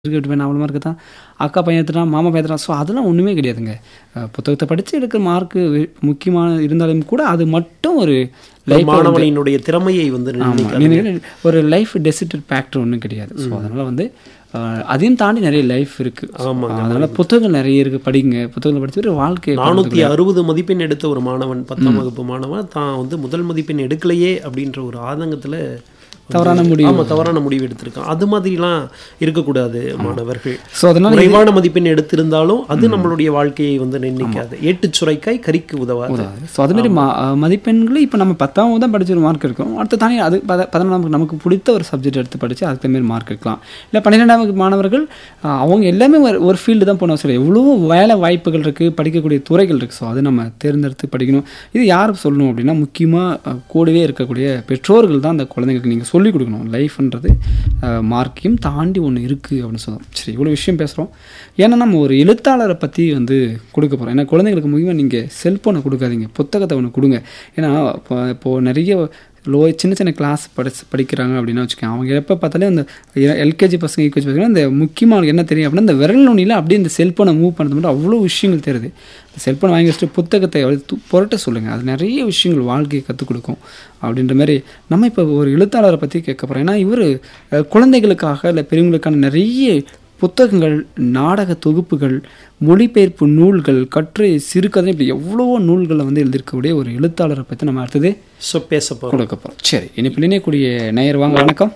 Cricket வேணும் அவ்வளோ mark தான் அக்கா பையன் எடுத்துட்டான் மாமா பையன் எடுத்துட்டான் ஸோ அதெல்லாம் ஒன்றுமே கிடையாதுங்க அஹ் புத்தகத்தை படித்து எடுக்கிற மார்க்கு முக்கியமான இருந்தாலும் கூட அது மட்டும் ஒரு லைஃப் மாணவனினுடைய திறமையை வந்து நிர்ணயிக்காது. ஆமாம் ஒரு லைஃப் டெசிட்டட் ஃபேக்டர் ஒன்றும் கிடையாது ஸோ அதனால் வந்து அஹ், அதையும் தாண்டி நிறைய லைஃப் இருக்குது ஆமாங்க, அதனால புத்தகங்கள் நிறைய இருக்குது படிங்க புத்தகங்களை படிச்சு ஒரு வாழ்க்கை நானூத்தி அறுபது மதிப்பெண் எடுத்த ஒரு மாணவன் பத்தாம் வகுப்பு மாணவன் தான் வந்து முதல் மதிப்பெண் எடுக்கலையே அப்படின்ற ஒரு ஆதங்கத்துல வந்து- தவறான முடிவு. ஆமா தவறான முடிவு எடுத்திருக்கான் அது மாதிரிலாம் இருக்கக்கூடாது மாணவர்கள் ஸோ அதனால் குறைவான மதிப்பெண் எடுத்திருந்தாலும் அது நம்மளுடைய வாழ்க்கையை வந்து நிர்ணயிக்காது ஏட்டுச் சுரைக்காய் கரிக்கு உதவாது ஸோ அதுமாரி மா மதிப்பெண்கள் இப்போ நம்ம பத்தாம் தான் படிச்ச ஒரு மார்க் இருக்கும் அடுத்த தானே அது பத பதினொன்றாம் நமக்கு பிடித்த ஒரு சப்ஜெக்ட் எடுத்து படித்து அதுக்கு மாரி மார்க் எடுக்கலாம் இல்லை பன்னிரெண்டாம் வகுப்பு மாணவர்கள் அஹ், அவங்க எல்லாமே ஒரு ஒரு ஃபீல்டு தான் போகணும் சொல்லி எவ்வளோ வேலை வாய்ப்புகள் இருக்குது படிக்கக்கூடிய துறைகள் இருக்குது ஸோ அதை நம்ம தேர்ந்தெடுத்து படிக்கணும் இது யார் சொல்லணும் அப்படின்னா முக்கியமாக கூடவே இருக்கக்கூடிய பெற்றோர்கள் தான் அந்த குழந்தைங்களுக்கு நீங்கள் சொல்லிக் கொடுக்கணும் லைஃப்ன்றது மார்க்கையும் தாண்டி ஒன்று இருக்குது அப்படின்னு சொல்லலாம் சரி இவ்வளோ விஷயம் பேசுகிறோம் ஏன்னா நம்ம ஒரு எழுத்தாளரை பற்றி வந்து கொடுக்க போகிறோம் ஏன்னா குழந்தைங்களுக்கு முக்கியமாக நீங்கள் செல்ஃபோனை கொடுக்காதீங்க புத்தகத்தை ஒன்று கொடுங்க ஏன்னா இப்போ இப்போது நிறைய லோ சின்ன சின்ன கிளாஸ் படிச்சு படிக்கிறாங்க அப்படின்னா வச்சுக்கோங்க அவங்க எப்போ பார்த்தாலே அந்த எல்கேஜி பசங்க யூகேஜி பசங்க இந்த முக்கியமாக என்ன தெரியும் அப்படின்னா இந்த விரல் நுனியில் அப்படியே இந்த செல்ஃபோனை மூவ் பண்ணுறது மட்டும் அவ்வளோ விஷயங்கள் தெரியுது இந்த செல்ஃபோனை வாங்கி வச்சுட்டு புத்தகத்தை அப்படியே து- புரட்ட சொல்லுங்கள் அது நிறைய விஷயங்கள் வாழ்க்கையை கற்றுக் கொடுக்கும் அப்படின்ற மாதிரி நம்ம இப்போ ஒரு எழுத்தாளரை பற்றி கேட்க போகிறோம் ஏன்னா இவர் குழந்தைகளுக்காக இல்லை பெரியவங்களுக்கான நிறைய புத்தகங்கள் நாடக தொகுப்புகள் மொழிபெயர்ப்பு நூல்கள் கட்டுரை சிறுகதை இப்படி எவ்வளவோ நூல்களை வந்து எழுதியிருக்கக்கூடிய ஒரு எழுத்தாளரை பற்றி நம்ம அடுத்தது ஸோ பேச போறோம் கொடுக்க போகிறோம் சரி இனிப்பில் இணையக்கூடிய நேயர் வாங்க வணக்கம்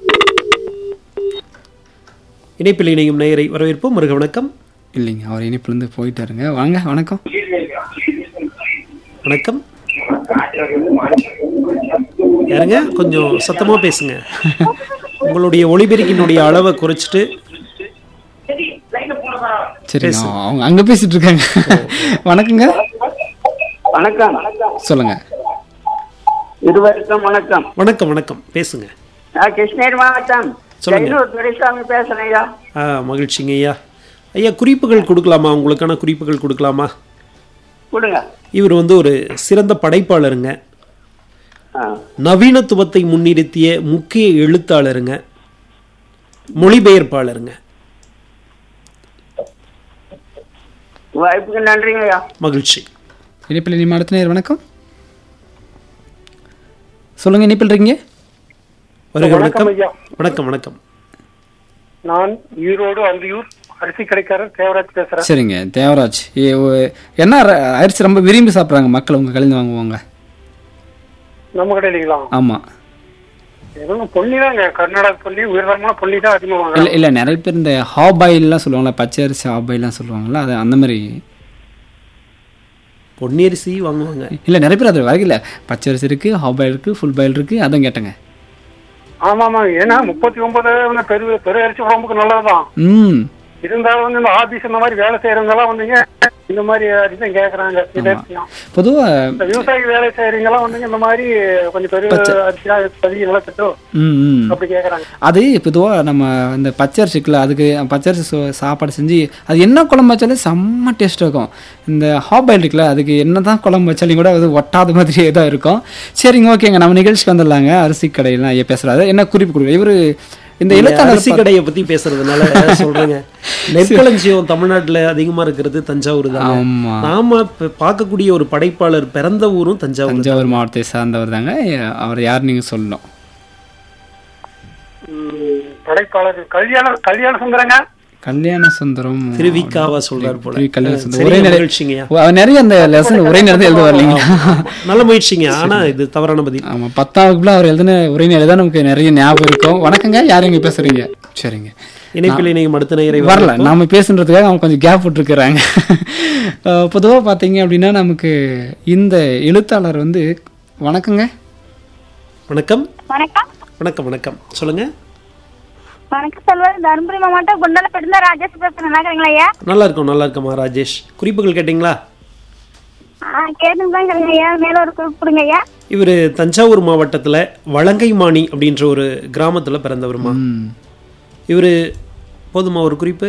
இணைப்பில் இணையும் நேயரை வரவேற்போம் மருக வணக்கம் இல்லைங்க அவர் இனிப்புலேருந்து போயிட்டாருங்க வாங்க வணக்கம் வணக்கம் யாருங்க கொஞ்சம் சத்தமா பேசுங்க உங்களுடைய ஒளிபெருக்கினுடைய அளவை குறைச்சிட்டு சரி அவங்க அங்கே பேசிட்டு இருக்காங்க வணக்கங்க வணக்கம் சொல்லுங்க இருவருக்கும் வணக்கம் வணக்கம் வணக்கம் பேசுங்க நான் கிருஷ்ணகிரி மாவட்டம் சொல்லுங்க. ஜெயலூர் துரைசாமி பேசுறேன் ஐயா ஆ மகிழ்ச்சிங்க ஐயா ஐயா குறிப்புகள் கொடுக்கலாமா உங்களுக்கான குறிப்புகள் கொடுக்கலாமா கொடுங்க இவர் வந்து ஒரு சிறந்த படைப்பாளருங்க ஆ. நவீனத்துவத்தை முன்னிறுத்திய முக்கிய எழுத்தாளருங்க மொழிபெயர்ப்பாளருங்க வாய்ப்புக்கு நன்றிங்க ஐயா மகிழ்ச்சி இனிப்பில் இனிமே அடுத்த நேயர் வணக்கம் சொல்லுங்க இனிப்பில் இருக்கீங்க வருக வணக்கம் வணக்கம் ஐயா வணக்கம் வணக்கம் நான் ஈரோடு அந்தியூர் அரிசி கடைக்காரர் தேவராஜ் பேசுறேன் சரிங்க தேவராஜ் ஏ, ஓ- என்ன ர- அரிசி ரொம்ப விரும்பி சாப்பிட்றாங்க மக்கள் உங்கள் கலந்து வாங்குவாங்க நம்ம கடையிலங்களா ஆமாம் எதுவும் பொன்னி தாங்க கர்நாடக பொன்னி உயர்தரமான பொன்னி தான் அதிகமா இல்லை வாங்குறாங்க இல்லை நிறைய பேர் இந்த ஹாபாயில்லாம் சொல்லுவாங்கல்ல பச்சை அரிசி ஹாபாயில்லாம் சொல்லுவாங்கல்ல அது அந்த மாதிரி பொன்னியரிசி வாங்குவாங்க இல்லை நிறைய பேர் அது வகையில் பச்சை அரிசி இருக்குது ஹாபாயில் இருக்குது ஃபுல் பாயில் இருக்குது அதான் கேட்டேங்க ஆமா ஆமா ஏன்னா முப்பத்தி ஒன்பது பெரு பெரு அரிசி உடம்புக்கு நல்லதுதான் ம் இருந்தாலும் வந்து இந்த ஆபீஸ் இந்த மாதிரி வேலை செய்யறவங்க எல்லாம் வந்துங்க இந்த மாதிரி அரிசி தான் கேக்குறாங்க இது அரிசியும். பொதுவாக இந்த விவசாயி வேலை செய்யறவங்க எல்லாம் வந்துங்க இந்த மாதிரி கொஞ்சம் பெரிய அரிசியா பதிவு நிலக்கட்டும் ம் ம் அப்படி கேக்குறாங்க அது பொதுவாக நம்ம இந்த பச்சரிசி இருக்குல்ல அதுக்கு பச்சரிசி சோ- சாப்பாடு செஞ்சு அது என்ன குழம்பு வச்சாலும் செம்ம டேஸ்ட் இருக்கும் இந்த ஹாபாயில் இருக்குல்ல அதுக்கு என்ன தான் குழம்பு வச்சாலும் கூட அது ஒட்டாத மாதிரியே தான் இருக்கும் சரிங்க ஓகேங்க நம்ம நிகழ்ச்சிக்கு வந்துடலாங்க அரிசி கடையெல்லாம் ஐயா பேசுகிறாரு என்ன குறிப்பு கொடுக்குற இவர் இந்த இந்த எழுத்தாளர் அரிசி கடையை பத்தி பேசுறதுனால சொல்றேங்க நெற்களஞ்சியம் தமிழ்நாட்டுல அதிகமா இருக்கிறது தஞ்சாவூர் தான் ஆமாம் நாம இப்ப பார்க்கக்கூடிய ஒரு படைப்பாளர் பிறந்த ஊரும் தஞ்சாவூர் தான். தஞ்சாவூர் மாவட்டத்தை சார்ந்தவர் தாங்க அவர் யார் நீங்கள் சொல்லணும் ம், படைப்பாளர் கல்யாண கல்யாண சுந்தரங்க கல்யாண சுந்தரம் திருவிக்காவா சொல்றாரு போல திரு கல்யாண சுந்தரம் சரி, ஒரே நேரம் மகிழ்ச்சிங்கய்யா அவர் நிறைய அந்த லெசன் ஒரே நேரத்தில் எழுதுவார் இல்லைங்களா நல்ல முயற்சிங்க ஆனா இது தவறான பதில் ஆமா பத்தாம் வகுப்புல அவர் எழுதின உரைநடை தான் நமக்கு நிறைய ஞாபகம் இருக்கும் வணக்கங்க யார் இங்க பேசுறீங்க சரிங்க இணைப்பில் இணையும் அடுத்த நேயரை வரல நாம பேசுன்றதுக்காக அவங்க கொஞ்சம் கேப் விட்டுருக்குறாங்க பொதுவாக பார்த்தீங்க அப்படின்னா நமக்கு இந்த எழுத்தாளர் வந்து வணக்கங்க வணக்கம் வணக்கம் வணக்கம் வணக்கம் சொல்லுங்க வணக்கம் செல்வர் தருமபுரி மாவட்டம் குண்டலப்பட்டு ராஜேஷ் பேசுறேன் நல்லா இருக்கீங்களா ஐயா நல்லா இருக்கும் நல்லா இருக்குமா ராஜேஷ் குறிப்புகள் கேட்டிங்களா ஆ கேட்டுங்க தான் இருக்கேங்க ஐயா மேல ஒரு குறிப்பு கொடுங்க ஐயா இவர் தஞ்சாவூர் மாவட்டத்துல வலங்கைமாணி அப்படின்ற ஒரு கிராமத்துல பிறந்தவருமா ம். இவர் போதுமா ஒரு குறிப்பு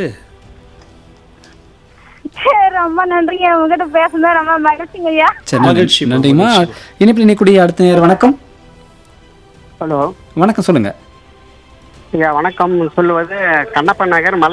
சரி, ரொம்ப நன்றிங்க உங்ககிட்ட பேசுனது ரொம்ப மகிழ்ச்சிங்க ஐயா சரி நன்றி. மகிழ்ச்சி, நன்றிம்மா இனிப்பில் இணைக்கூடிய அடுத்த நேரம் வணக்கம் ஹலோ வணக்கம் சொல்லுங்க ஐயா வணக்கம் சொல்லுவது கண்ணப்பன் நகர் மலை